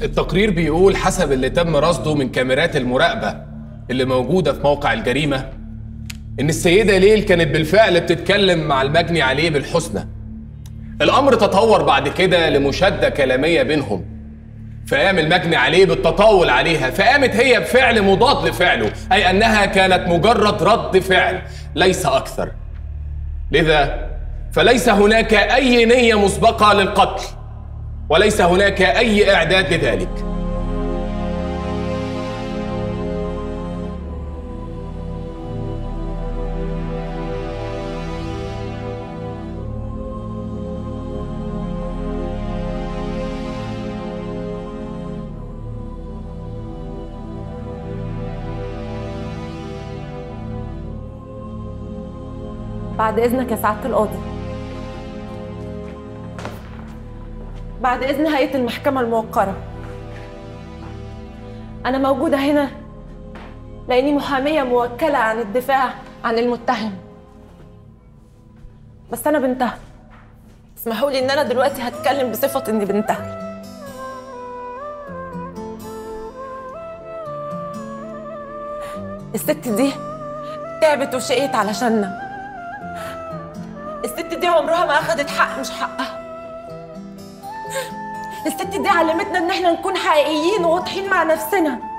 التقرير بيقول حسب اللي تم رصده من كاميرات المراقبة اللي موجودة في موقع الجريمة إن السيدة ليل كانت بالفعل بتتكلم مع المجني عليه بالحسنى الأمر تطور بعد كده لمشادة كلامية بينهم فقام المجني عليه بالتطاول عليها فقامت هي بفعل مضاد لفعله أي أنها كانت مجرد رد فعل ليس أكثر لذا فليس هناك أي نية مسبقة للقتل وليس هناك أي إعداد لذلك بعد إذنك يا سعادة القاضي بعد إذن هيئة المحكمة الموقرة أنا موجودة هنا لأني محامية موكلة عن الدفاع عن المتهم بس أنا بنتها اسمحوا لي إن أنا دلوقتي هتكلم بصفة إني بنتها الست دي تعبت وشقيت علشاننا الست دي عمرها ما اخدت حق مش حقها الست دي علمتنا ان احنا نكون حقيقيين وواضحين مع نفسنا